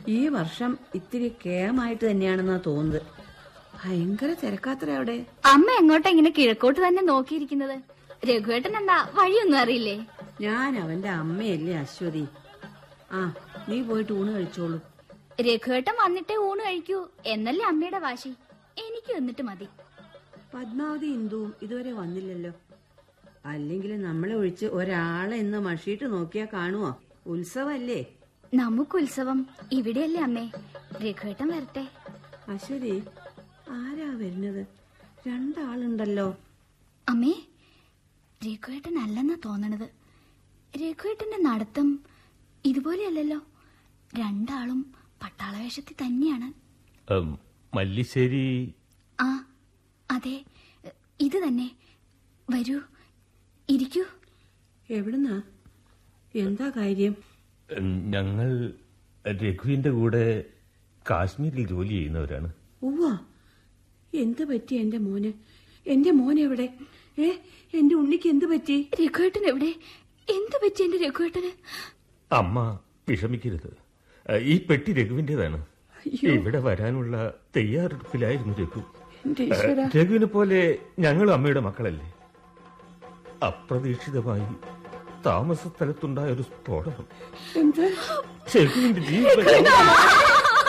ഈ വർഷം ഇത്തിരി കേമായിട്ട് തന്നെയാണെന്നാ തോന്നുന്നത് ഭയങ്കര തിരക്കാത്ര അവിടെ അമ്മ എങ്ങോട്ടാ ഇങ്ങനെ കിഴക്കോട്ട് തന്നെ നോക്കിയിരിക്കുന്നത് രഘുവേട്ടൻ എന്താ വഴിയൊന്നും അറിയില്ലേ ഞാൻ അവന്റെ അമ്മയല്ലേ അശ്വതി ആ നീ പോയിട്ട് ഊണ് കഴിച്ചോളൂ രഘുവേട്ടൻ വന്നിട്ടേ ഊണ് കഴിക്കൂ എന്നല്ലേ അമ്മയുടെ വാശി എനിക്ക് വന്നിട്ട് മതി പത്മാവതി ഇന്ദുവും ഇതുവരെ വന്നില്ലല്ലോ അല്ലെങ്കിൽ നമ്മളെ ഒഴിച്ച് ഒരാളെ ഇന്ന് മഷിയിട്ട് നോക്കിയാ കാണുവോ ഉത്സവല്ലേ നമുക്ക് ഉത്സവം ഇവിടെയല്ലേ അമ്മേ രഘുവേട്ടൻ വരട്ടെ അശ്വതി ആരാ വരുന്നത് രണ്ടാളുണ്ടല്ലോ അമ്മേ രഘുവേട്ടൻ അല്ലെന്നാ തോന്നണത് രഘുവേട്ടന്റെ നടത്തം ഇതുപോലെയല്ലല്ലോ രണ്ടാളും പട്ടാളവേഷത്തിൽ തന്നെയാണ് ഉം, മല്ലിശ്ശേരി ആ അതെ ഇത് തന്നെ വരൂ ഇരിക്കൂ എവിടുന്നാ എന്താ കാര്യം ഉം, ഞങ്ങൾ രഘുവിന്റെ കൂടെ കാശ്മീരിൽ ജോലി ചെയ്യുന്നവരാണ് ഉവ്വ എന്ത് പറ്റി എന്റെ മോന് എന്റെ മോൻ എവിടെ ഏ എന്റെ ഉണ്ണിക്ക് എന്ത് പറ്റി രഘുവേട്ടൻ എവിടെ എന്ത് പറ്റി എന്റെ രഘുവേട്ടന് അമ്മ വിഷമിക്കരുത് ഏഹ്, ഈ പെട്ടി രഘുവിന്റേതാണ് ഇവിടെ വരാനുള്ള തയ്യാറെടുപ്പിലായിരുന്നു രഘു എന്റെ ഏഹ്, ഈശ്വര രഘുവിനെ പോലെ ഞങ്ങളും അമ്മയുടെ മക്കളല്ലേ അപ്രതീക്ഷിതമായി താമസ സ്ഥലത്തുണ്ടായ ഒരു സ്ഫോടനം എന്ത് രഘുവിന്റെ ജീവൻ